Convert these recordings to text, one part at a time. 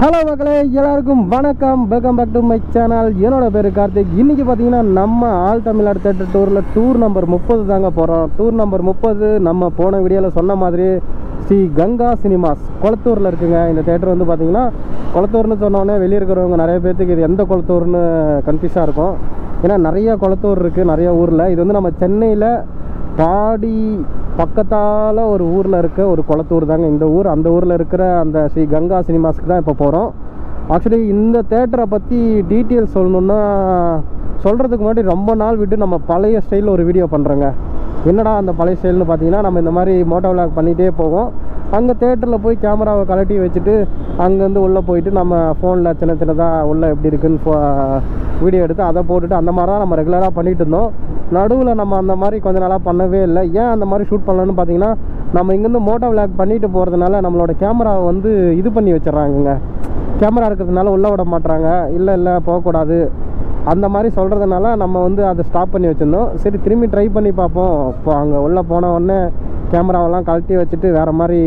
hello மக்களே எல்லாருக்கும் வணக்கம் welcome back to my channel என்னோட பேர் கார்த்திக் இன்னைக்கு பார்த்தீங்கன்னா நம்ம ஆல் தமிழ்நாடு தேட்டர் டூரில் டூர் நம்பர் முப்பது தாங்க போகிறோம் டூர் நம்பர் முப்பது நம்ம போன வீடியோவில் சொன்ன மாதிரி ஸ்ரீ கங்கா சினிமாஸ் குளத்தூரில் இருக்குங்க இந்த தேட்டர் வந்து பார்த்தீங்கன்னா குளத்தூர்னு சொன்னோடனே வெளியே இருக்கிறவங்க நிறைய பேர்த்துக்கு இது எந்த குளத்தூர்னு கன்ஃபியூஸாக இருக்கும் ஏன்னா நிறைய குளத்தூர் இருக்குது நிறைய ஊரில் இது வந்து நம்ம சென்னையில் பாடி பக்கத்தால் ஒரு ஊரில் இருக்க ஒரு குளத்தூர் தாங்க இந்த ஊர் அந்த ஊரில் இருக்கிற அந்த ஸ்ரீ கங்கா சினிமாஸ்க்கு தான் இப்போ போகிறோம் ஆக்சுவலி இந்த தேட்டரை பற்றி டீட்டெயில்ஸ் சொல்லணுன்னா சொல்கிறதுக்கு முன்னாடி ரொம்ப நாள் விட்டு நம்ம பழைய ஸ்டைலில் ஒரு வீடியோ பண்ணுறோங்க என்னடா அந்த பழைய ஸ்டைல்னு பார்த்தீங்கன்னா நம்ம இந்த மாதிரி மோட்டோ விளாக் பண்ணிகிட்டே போவோம் அங்கே தேட்டரில் போய் கேமராவை கலட்டி வச்சுட்டு அங்கேருந்து உள்ளே போயிட்டு நம்ம ஃபோனில் சின்ன சின்னதாக உள்ளே எப்படி இருக்குன்னு ஃபோ வீடியோ எடுத்து அதை போட்டுட்டு அந்த மாதிரி தான் நம்ம ரெகுலராக பண்ணிகிட்டு இருந்தோம் நடுவில் நம்ம அந்த மாதிரி கொஞ்ச நாளாக பண்ணவே இல்லை ஏன் அந்த மாதிரி ஷூட் பண்ணலன்னு பார்த்தீங்கன்னா நம்ம இங்கேருந்து மோட்டோ விளாக் பண்ணிட்டு போகிறதுனால நம்மளோட கேமராவை வந்து இது பண்ணி வச்சிடறாங்கங்க கேமரா இருக்கிறதுனால உள்ளே விட மாட்றாங்க இல்லை இல்லை போகக்கூடாது அந்த மாதிரி சொல்கிறதுனால நம்ம வந்து அதை ஸ்டாப் பண்ணி வச்சுருந்தோம் சரி திரும்பி ட்ரை பண்ணி பார்ப்போம் இப்போ அங்கே உள்ளே போன உடனே கேமராவெல்லாம் கழட்டி வச்சுட்டு வேறு மாதிரி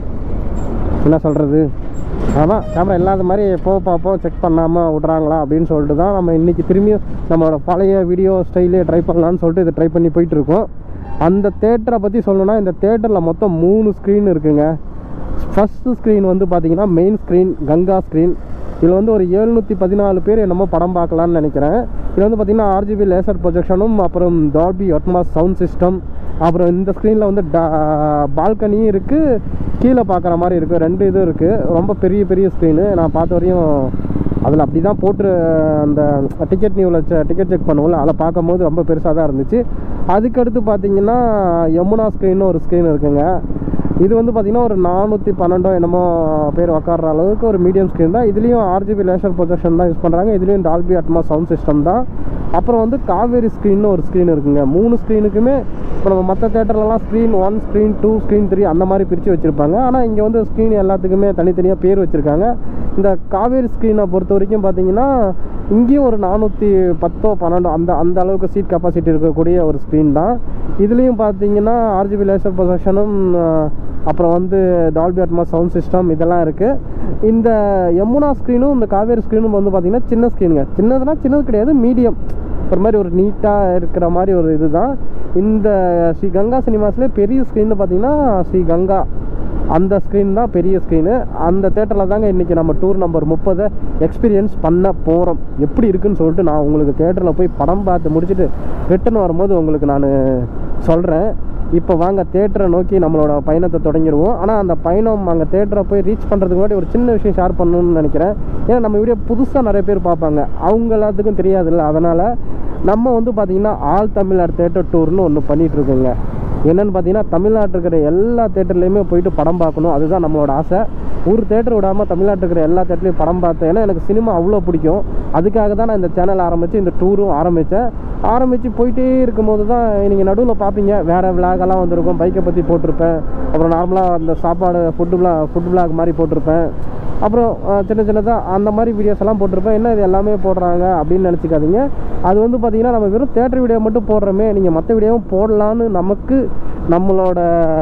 என்ன சொல்கிறது அதான் கேமரா இல்லாத மாதிரி போக பார்ப்போம் செக் பண்ணாமல் விட்றாங்களா அப்படின்னு சொல்லிட்டு தான் நம்ம இன்றைக்கி திரும்பியும் நம்மளோட பழைய வீடியோ ஸ்டைலே ட்ரை பண்ணலான்னு சொல்லிட்டு இதை ட்ரை பண்ணி போயிட்டுருக்கோம் அந்த தேட்டரை பற்றி சொல்லணும்னா இந்த தேட்டரில் மொத்தம் மூணு ஸ்க்ரீன் இருக்குங்க ஃபஸ்ட்டு ஸ்க்ரீன் வந்து பார்த்தீங்கன்னா மெயின் ஸ்க்ரீன் கங்கா ஸ்க்ரீன் இதில் வந்து ஒரு எழுநூற்றி பதினாலு பேர் என்னமோ படம் பார்க்கலான்னு நினைக்கிறேன் இதில் வந்து பார்த்தீங்கன்னா ஆர்ஜிபி லேசர் ப்ரொஜெக்ஷனும் அப்புறம் டால்பி அட்மாஸ் சவுண்ட் சிஸ்டம் அப்புறம் இந்த ஸ்க்ரீனில் வந்து பால்கனியும் இருக்குது கீழே பார்க்குற மாதிரி இருக்குது ரெண்டு இது இருக்குது ரொம்ப பெரிய பெரிய ஸ்க்ரீனு நான் பார்த்த வரையும் அதில் அப்படி தான் போட்டு அந்த டிக்கெட் நியூவில் டிக்கெட் செக் பண்ணுவோம்ல அதில் பார்க்கும்போது ரொம்ப பெருசாக தான் இருந்துச்சு அதுக்கடுத்து பார்த்தீங்கன்னா யமுனா ஸ்க்ரீன்னு ஒரு ஸ்க்ரீன் இருக்குங்க இது வந்து பார்த்திங்கன்னா ஒரு நானூற்றி பன்னெண்டோ என்னமோ பேர் உக்காடுற அளவுக்கு ஒரு மீடியம் ஸ்க்ரீன் தான் இதுலேயும் ஆர்ஜிபி லேசர் ப்ரொஜெக்ஷன் தான் யூஸ் பண்ணுறாங்க இதுலேயும் டால்பி அட்மா சவுண்ட் சிஸ்டம் தான் அப்புறம் வந்து காவேரி ஸ்க்ரீன்னு ஒரு ஸ்க்ரீன் இருக்குங்க மூணு ஸ்க்ரீனுக்குமே இப்போ நம்ம மற்ற தேட்டர்லலாம் screen one screen two screen three அந்த மாதிரி பிரித்து வச்சுருப்பாங்க ஆனால் இங்கே வந்து ஸ்க்ரீன் எல்லாத்துக்குமே தனித்தனியாக பேர் வச்சுருக்காங்க இந்த காவேரி ஸ்க்ரீனை பொறுத்த வரைக்கும் பார்த்தீங்கன்னா இங்கேயும் ஒரு நானூற்றி பத்தோ பன்னெண்டோ அந்த அந்த அளவுக்கு சீட் கெப்பாசிட்டி இருக்கக்கூடிய ஒரு ஸ்க்ரீன் தான் இதுலேயும் பார்த்தீங்கன்னா ஆர்ஜிபி லேசர் ப்ரொஜெக்ஷனும் அப்புறம் வந்து டால்பி அட்மாஸ் சவுண்ட் சிஸ்டம் இதெல்லாம் இருக்குது இந்த யமுனா ஸ்க்ரீனும் இந்த காவேரி ஸ்க்ரீனும் வந்து பார்த்திங்கன்னா சின்ன ஸ்க்ரீனுங்க சின்னதுனா சின்னது கிடையாது மீடியம் ஒரு மாதிரி ஒரு நீட்டாக இருக்கிற மாதிரி ஒரு இதுதான் இந்த ஸ்ரீ கங்கா சினிமாஸ்லேயே பெரிய ஸ்க்ரீன்னு பார்த்தீங்கன்னா ஸ்ரீ கங்கா அந்த ஸ்க்ரீன் தான் பெரிய ஸ்க்ரீனு அந்த தேட்டரில் தாங்க இன்றைக்கி நம்ம டூர் நம்பர் முப்பதை எக்ஸ்பீரியன்ஸ் பண்ண போகிறோம் எப்படி இருக்குன்னு சொல்லிட்டு நான் உங்களுக்கு தேட்டரில் போய் படம் பார்த்து முடிச்சுட்டு ரிட்டன் வரும்போது உங்களுக்கு நான் சொல்கிறேன் இப்போ வாங்க தேட்டரை நோக்கி நம்மளோட பயணத்தை தொடங்கிடுவோம் ஆனால் அந்த பயணம் அங்கே தேட்டரை போய் ரீச் பண்ணுறதுக்கு முன்னாடி ஒரு சின்ன விஷயம் ஷேர் பண்ணணும்னு நினைக்கிறேன் ஏன்னா நம்ம வீடியோ புதுசாக நிறைய பேர் பார்ப்பாங்க அவங்க எல்லாத்துக்கும் தெரியாதுல்ல அதனால் நம்ம வந்து பார்த்திங்கன்னா ஆல் தமிழ்நாடு தேட்டர் டூர்னு ஒன்று பண்ணிகிட்ருக்கோங்க என்னென்னு பார்த்தீங்கன்னா தமிழ்நாட்டில் இருக்கிற எல்லா தேட்டர்லேயுமே போயிட்டு படம் பார்க்கணும் அதுதான் நம்மளோட ஆசை ஒரு தேட்டர் விடாமல் தமிழ்நாட்டில் இருக்கிற எல்லா தேட்டர்லையும் படம் பார்த்தேன் ஏன்னா எனக்கு சினிமா அவ்வளோ பிடிக்கும் அதுக்காக தான் நான் இந்த சேனல் ஆரம்பித்து இந்த டூரும் ஆரம்பித்தேன் ஆரம்பித்து போயிட்டே இருக்கும்போது தான் நீங்கள் நடுவில் பார்ப்பீங்க வேறு விளாகெல்லாம் வந்திருக்கும் பைக்கை பற்றி போட்டிருப்பேன் அப்புறம் நார்மலாக அந்த சாப்பாடு ஃபுட்டு விளாக் ஃபுட் விளாக் மாதிரி போட்டிருப்பேன் அப்புறம் சின்ன சின்னதாக அந்த மாதிரி வீடியோஸ் எல்லாம் போட்டிருப்பேன் என்ன இது எல்லாமே போடுறாங்க அப்படின்னு நினச்சிக்காதீங்க அது வந்து பார்த்திங்கன்னா நம்ம வெறும் தேட்டர் வீடியோ மட்டும் போடுறோமே நீங்கள் மற்ற வீடியோவும் போடலான்னு நமக்கு நம்மளோட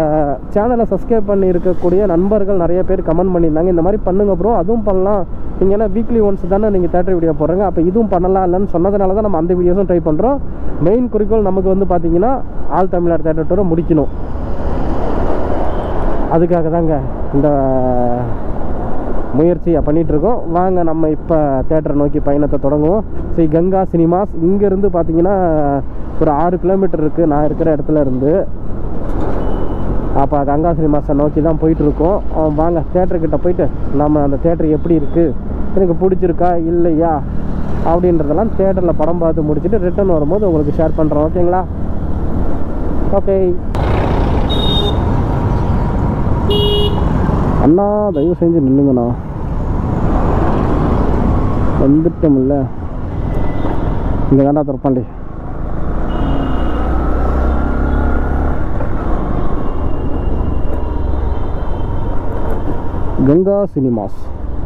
சேனலை சப்ஸ்கிரைப் பண்ணி இருக்கக்கூடிய நண்பர்கள் நிறைய பேர் கமெண்ட் பண்ணியிருந்தாங்க இந்த மாதிரி பண்ணுங்க ப்ரோ அதுவும் பண்ணலாம் நீங்கள் ஏன்னா வீக்லி ஒன்ஸ் தானே நீங்கள் தேட்டர் வீடியோ போடுறீங்க அப்போ இதுவும் பண்ணலாம் இல்லைன்னு சொன்னதுனால தான் நம்ம அந்த வீடியோஸும் ட்ரை பண்ணுறோம் மெயின் குறிக்கோள் நமக்கு வந்து பார்த்திங்கன்னா ஆல் தமிழ்நாடு தேட்டர் டூரை முடிக்கணும் அதுக்காக தாங்க இந்த முயற்சியை பண்ணிகிட்ருக்கோம் வாங்க நம்ம இப்போ தேட்டரை நோக்கி பயணத்தை தொடங்குவோம் ஸ்ரீ கங்கா சினிமாஸ் இங்கேருந்து பார்த்தீங்கன்னா ஒரு ஆறு கிலோமீட்டர் இருக்குது நான் இருக்கிற இடத்துல இருந்து அப்போ கங்கா சினிமாஸை நோக்கி தான் போயிட்டுருக்கோம் வாங்க தேட்டர்கிட்ட போயிட்டு நம்ம அந்த தேட்டர் எப்படி இருக்குது எனக்கு பிடிச்சிருக்கா இல்லையா அப்படின்றதெல்லாம் தேட்டரில் படம் பார்த்து முடிச்சுட்டு ரிட்டர்ன் வரும்போது உங்களுக்கு ஷேர் பண்ணுறோம் ஓகேங்களா ஓகே அண்ணா தயவு செஞ்சு நில்லுங்கண்ணா வந்துட்டோம்ல இங்கே தாண்டா திறப்பாண்டி கங்கா சினிமாஸ்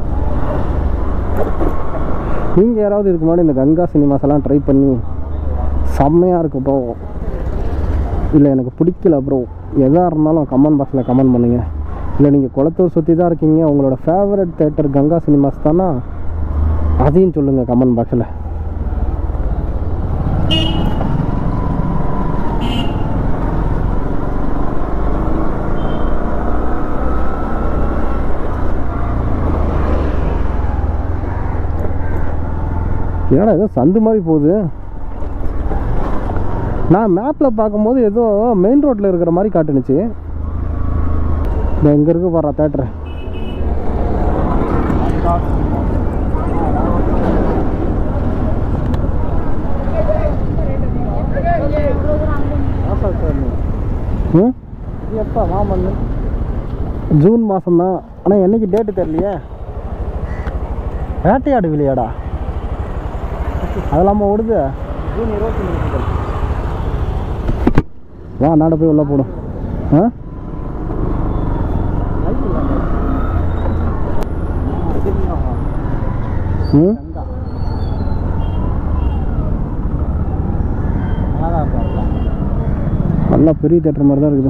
நீங்கள் யாராவது இதுக்கு முன்னாடி இந்த கங்கா சினிமாஸ் எல்லாம் ட்ரை பண்ணி செம்மையாக இருக்கு ப்ரோ இல்லை எனக்கு பிடிக்கல ப்ரோ எதாக இருந்தாலும் கமெண்ட் பாக்ஸில் கமெண்ட் பண்ணுங்கள் இல்லை நீங்கள் குளத்தூர் சுற்றி தான் இருக்கீங்க உங்களோட ஃபேவரட் தேட்டர் கங்கா சினிமாஸ் தானா அதையும் சொல்லுங்கள் கமெண்ட் பாக்ஸில் என்னடா ஏதோ சந்து மாதிரி போகுது நான் மேப்பில் பார்க்கும்போது ஏதோ மெயின் ரோட்டில் இருக்கிற மாதிரி காட்டுனுச்சு இந்த எங்கே இருக்கு போகிறா தேட்டரு ம் எப்போ மாமன் ஜூன் மாதம்தான் ஆனால் என்னைக்கு டேட்டு தெரியலையே வேட்டையாடு விளையாடா அது இல்லாமல் ஓடுது ஜூன் இருபத்தி மூணு வா நாட போய் உள்ள போடும் ஆ ம் நல்லா பெரிய தேட்டர் மாதிரி தான் இருக்குது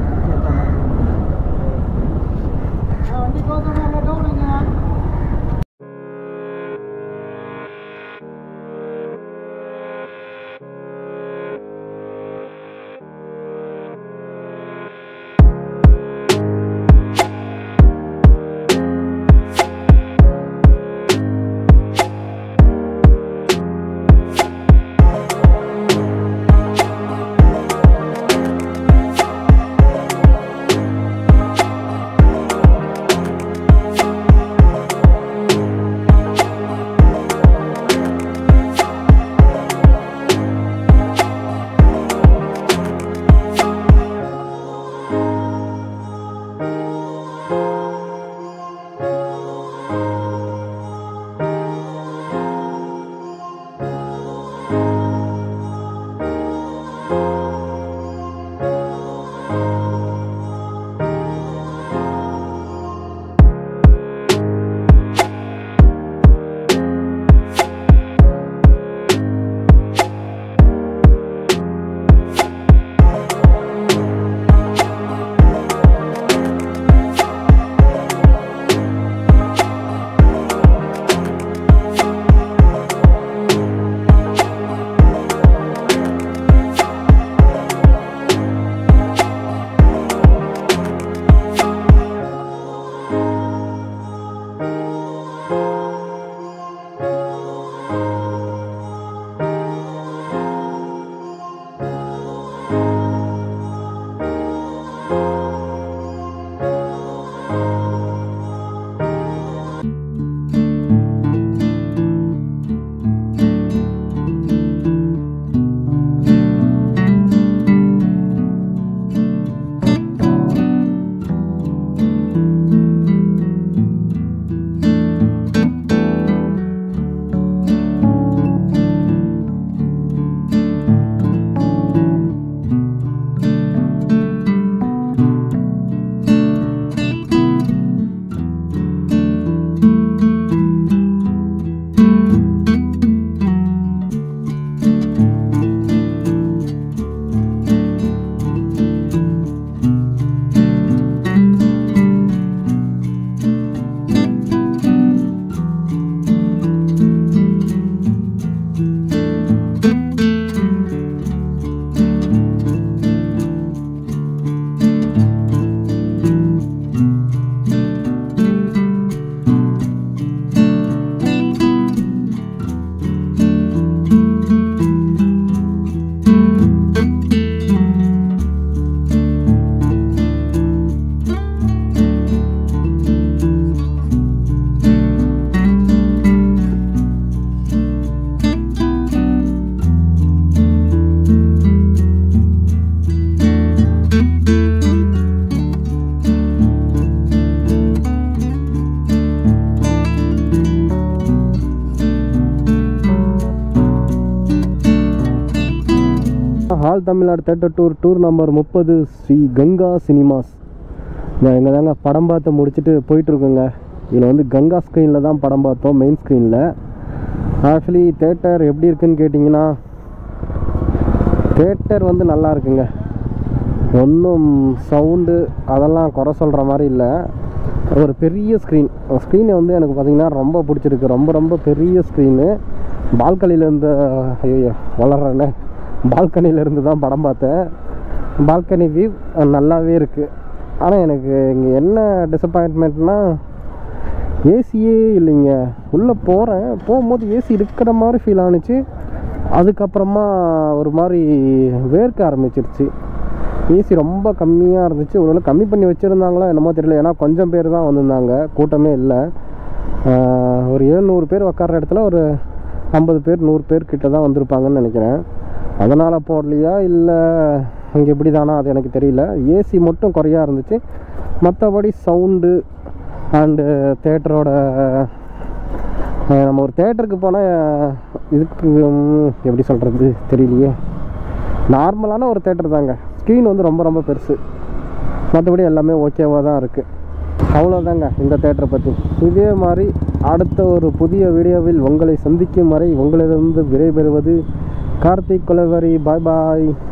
hall Tamil Nadu theatre tour tour number முப்பது ஸ்ரீ கங்கா சினிமாஸ் நான் எங்கே தாங்க படம் பார்த்து முடிச்சுட்டு போயிட்டுருக்கோங்க இதில் வந்து கங்கா ஸ்க்ரீனில் தான் படம் பார்த்தோம் மெயின் ஸ்க்ரீனில் ஆக்சுவலி தேட்டர் எப்படி இருக்குன்னு கேட்டிங்கன்னா தேட்டர் வந்து நல்லா இருக்குங்க ஒன்றும் சவுண்டு அதெல்லாம் குறை சொல்கிற மாதிரி இல்லை ஒரு பெரிய ஸ்க்ரீன் ஸ்க்ரீனை வந்து எனக்கு பார்த்திங்கன்னா ரொம்ப பிடிச்சிருக்கு ரொம்ப ரொம்ப பெரிய ஸ்க்ரீனு பால்கனிலேருந்து ஐயோ வளர்றேனே பால்கனிலேருந்து தான் படம் பார்த்தேன் பால்கனி வியூ நல்லாவே இருக்குது ஆனால் எனக்கு இங்கே என்ன டிசப்பாயின்ட்மெண்ட்னா ஏசியே இல்லைங்க உள்ளே போகிறேன் போகும்போது ஏசி இருக்கிற மாதிரி ஃபீல் ஆணுச்சு அதுக்கப்புறமா ஒரு மாதிரி வேர்க்க ஆரம்பிச்சிருச்சு ஏசி ரொம்ப கம்மியாக இருந்துச்சு ஒருவேளை கம்மி பண்ணி வச்சுருந்தாங்களோ என்னமோ தெரியல ஏன்னா கொஞ்சம் பேர் தான் வந்திருந்தாங்க கூட்டமே இல்லை ஆஹ் ஒரு ஏழ்நூறு பேர் உட்கார்ற இடத்துல ஒரு ஐம்பது பேர் நூறு பேர் கிட்ட தான் வந்திருப்பாங்கன்னு நினைக்கிறேன் அதனால் போடலையா இல்லை இங்கே இப்படி தானா அது எனக்கு தெரியல ஏசி மட்டும் குறையா இருந்துச்சு மற்றபடி சவுண்டு அண்டு தேட்டரோட நம்ம ஒரு தேட்டருக்கு போனால் இதுக்கு ம், எப்படி சொல்கிறது தெரியலையே நார்மலான ஒரு தேட்டர் தாங்க ஸ்க்ரீன் வந்து ரொம்ப ரொம்ப பெருசு மற்றபடி எல்லாமே ஓகேவாக தான் இருக்குது அவ்வளோதாங்க இந்த தேட்டரை பற்றி இதே மாதிரி அடுத்த ஒரு புதிய வீடியோவில் உங்களை சந்திக்கும் வரை உங்களிடமிருந்து விடைபெறுவது கார்த்திக் குலவரி பாய் பாய்